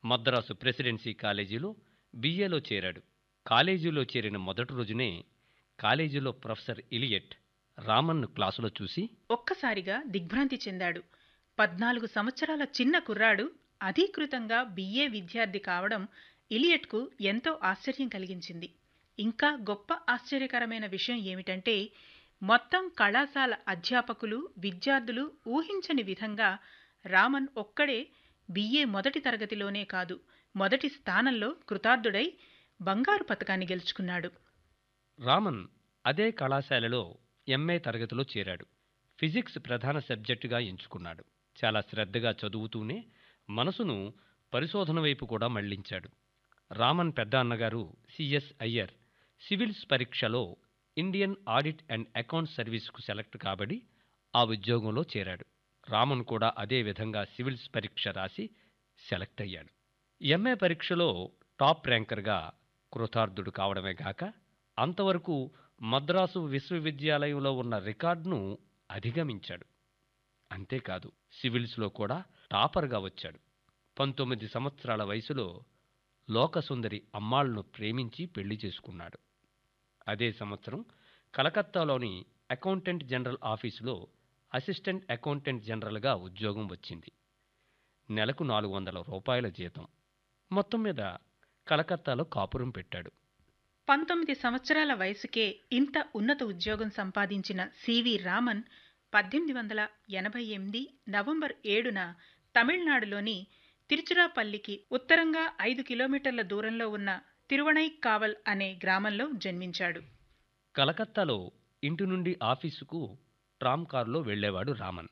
Madras presidency కాలేజీలో బిఏలో చేరాడు కాలేజీలో చేరిన మొదటి రోజునే కాలేజీలో ప్రొఫెసర్ ఇలియట్ రామన్ను క్లాసులో చూసి ఒక్కసారిగా దిగ్భ్రాంతి చెందాడు పద్నాలుగు సంవత్సరాల చిన్న కుర్రాడు అధీకృతంగా బిఏ విద్యార్థి కావడం ఇలియట్కు ఎంతో ఆశ్చర్యం కలిగించింది ఇంకా గొప్ప ఆశ్చర్యకరమైన విషయం ఏమిటంటే మొత్తం కళాశాల అధ్యాపకులు విద్యార్థులు ఊహించని విధంగా రామన్ ఒక్కడే బిఏ మొదటి తరగతిలోనే కాదు మొదటి స్థానంలో కృతార్థుడై బంగారు పతకాన్ని గెలుచుకున్నాడు రామన్ అదే కళాశాలలో ఎంఏ తరగతిలో చేరాడు ఫిజిక్స్ ప్రధాన సబ్జెక్టుగా ఎంచుకున్నాడు చాలా శ్రద్ధగా చదువుతూనే మనసును పరిశోధన వైపు కూడా మళ్లించాడు రామన్ పెద్ద అన్నగారు సిఎస్ అయ్యర్ సివిల్స్ పరీక్షలో ఇండియన్ ఆడిట్ అండ్ అకౌంట్ సర్వీస్కు సెలెక్ట్ కాబడి ఆ ఉద్యోగంలో చేరాడు రామన్ కూడా అదే విధంగా సివిల్స్ పరీక్ష రాసి సెలెక్ట్ అయ్యాడు ఎంఏ పరీక్షలో టాప్ ర్యాంకర్గా కృతార్థుడు కావడమే గాక అంతవరకు మద్రాసు విశ్వవిద్యాలయంలో ఉన్న రికార్డును అధిగమించాడు అంతేకాదు సివిల్స్లో కూడా టాపర్గా వచ్చాడు పంతొమ్మిది సంవత్సరాల వయసులో లోకసుందరి అమ్మాళ్లను ప్రేమించి పెళ్లి చేసుకున్నాడు అదే సంవత్సరం కలకత్తాలోని అకౌంటెంట్ జనరల్ ఆఫీసులో అసిస్టెంట్ అకౌంటెంట్ జనరల్గా ఉద్యోగం వచ్చింది నెలకు నాలుగు వందల రూపాయల జీతం మొత్తం మీద కలకత్తాలో కాపురం పెట్టాడు పంతొమ్మిది సంవత్సరాల వయసుకే ఇంత ఉన్నత ఉద్యోగం సంపాదించిన సివి రామన్ పద్దెనిమిది వందల ఎనభై ఎనిమిది నవంబర్ ఏడున తమిళనాడులోని తిరుచిరాపల్లికి ఉత్తరంగా ఐదు కిలోమీటర్ల దూరంలో ఉన్న తిరువణైకావల్ అనే గ్రామంలో జన్మించాడు కలకత్తాలో ఇంటి నుండి ఆఫీసుకు ట్రామ్ కారులో వెళ్ళేవాడు రామన్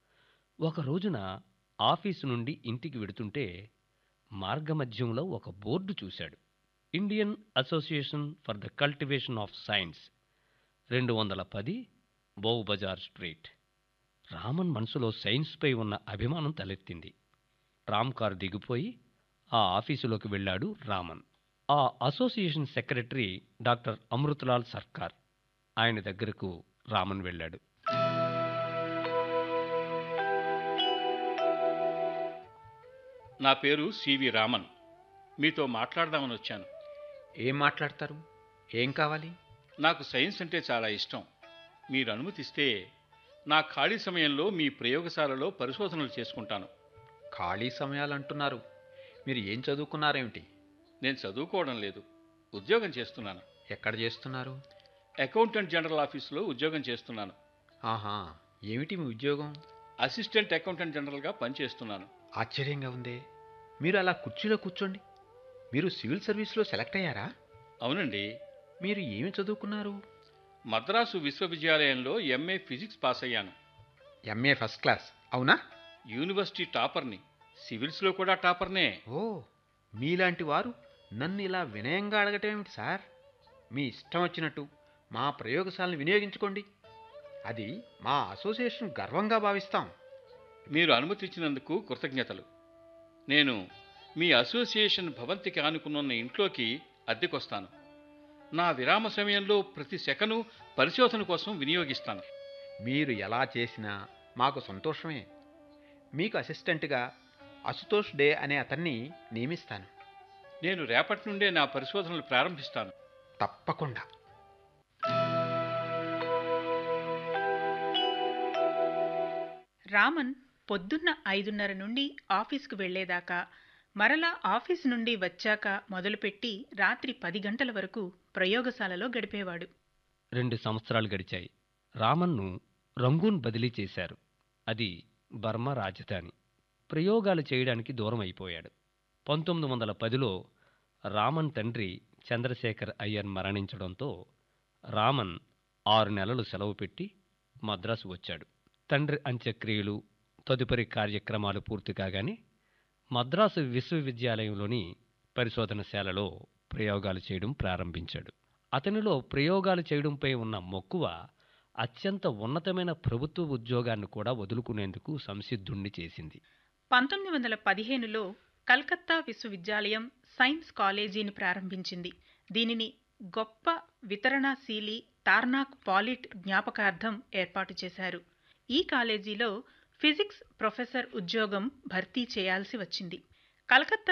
ఒక రోజున ఆఫీసు నుండి ఇంటికి వెడుతుంటే మార్గమధ్యంలో ఒక బోర్డు చూశాడు Indian association for the cultivation of science రెండు వందల పది బౌ బజార్ స్ట్రీట్ రామన్ మనసులో సైన్స్పై ఉన్న అభిమానం తలెత్తింది రామ్ కారు దిగిపోయి ఆ ఆఫీసులోకి వెళ్ళాడు రామన్ ఆ అసోసియేషన్ సెక్రటరీ డాక్టర్ అమృతలాల్ సర్కార్ ఆయన దగ్గరకు రామన్ వెళ్ళాడు నా పేరు సివి రామన్ మీతో మాట్లాడదామని వచ్చాను ఏం మాట్లాడతారు ఏం కావాలి నాకు సైన్స్ అంటే చాలా ఇష్టం మీరు అనుమతిస్తే నా ఖాళీ సమయంలో మీ ప్రయోగశాలలో పరిశోధనలు చేసుకుంటాను ఖాళీ సమయాలు అంటున్నారు మీరు ఏం చదువుకున్నారేమిటి నేను చదువుకోవడం లేదు ఉద్యోగం చేస్తున్నాను ఎక్కడ చేస్తున్నారు అకౌంటెంట్ జనరల్ ఆఫీసులో ఉద్యోగం చేస్తున్నాను ఆహా ఏమిటి మీ ఉద్యోగం అసిస్టెంట్ అకౌంటెంట్ జనరల్గా పనిచేస్తున్నాను ఆశ్చర్యంగా ఉందే మీరు అలా కుర్చీలో కూర్చోండి మీరు సివిల్ సర్వీస్లో సెలెక్ట్ అయ్యారా అవునండి మీరు ఏమి చదువుకున్నారు మద్రాసు విశ్వవిద్యాలయంలో ఎంఏ ఫిజిక్స్ పాస్ అయ్యాను ఎంఏ ఫస్ట్ క్లాస్ అవునా యూనివర్సిటీ టాపర్ని సివిల్స్లో కూడా టాపర్నే ఓ మీలాంటి వారు నన్ను ఇలా వినయంగా అడగటం ఏమిటి సార్ మీ ఇష్టం వచ్చినట్టు మా ప్రయోగశాలను వినియోగించుకోండి అది మా అసోసియేషన్ గర్వంగా భావిస్తాం మీరు అనుమతించినందుకు కృతజ్ఞతలు నేను మీ అసోసియేషన్ భవంతికి ఆనుకున్న ఇంట్లోకి అద్దెకొస్తాను నా విరామ సమయంలో ప్రతి సెకను పరిశోధన కోసం వినియోగిస్తాను మీరు ఎలా చేసినా మాకు సంతోషమే మీకు అసిస్టెంట్గా అశుతోష్ డే అనే అతన్ని నియమిస్తాను నేను రేపటి నుండే నా పరిశోధనలు ప్రారంభిస్తాను తప్పకుండా రామన్ పొద్దున్న ఐదున్నర నుండి ఆఫీసుకు వెళ్లేదాకా మరలా ఆఫీసు నుండి వచ్చాక మొదలుపెట్టి రాత్రి పది గంటల వరకు ప్రయోగశాలలో గడిపేవాడు రెండు సంవత్సరాలు గడిచాయి రామన్ను రంగూన్ బదిలీ చేశారు అది బర్మా రాజధాని ప్రయోగాలు చేయడానికి దూరం అయిపోయాడు పంతొమ్మిది వందల పదిలో రామన్ తండ్రి చంద్రశేఖర్ అయ్యర్ మరణించడంతో రామన్ ఆరు నెలలు సెలవు పెట్టి మద్రాసు వచ్చాడు తండ్రి అంత్యక్రియలు తదుపరి కార్యక్రమాలు పూర్తి కాగానే మద్రాసు విశ్వవిద్యాలయంలోని పరిశోధనశాలలో ప్రయోగాలు చేయడం ప్రారంభించాడు అతనిలో ప్రయోగాలు చేయడంపై ఉన్న మక్కువ అత్యంత ఉన్నతమైన ప్రభుత్వ ఉద్యోగాన్ని కూడా వదులుకునేందుకు సంసిద్ధుణ్ణి చేసింది పంతొమ్మిది వందల పదిహేనులో కల్కత్తా విశ్వవిద్యాలయం సైన్స్ కాలేజీని ప్రారంభించింది దీనిని గొప్ప వితరణశీలి తార్నాక్ పాలిట్ జ్ఞాపకార్థం ఏర్పాటు చేశారు ఈ కాలేజీలో ఫిజిక్స్ ప్రొఫెసర్ ఉద్యోగం భర్తీ చేయాల్సి వచ్చింది కలకత్తా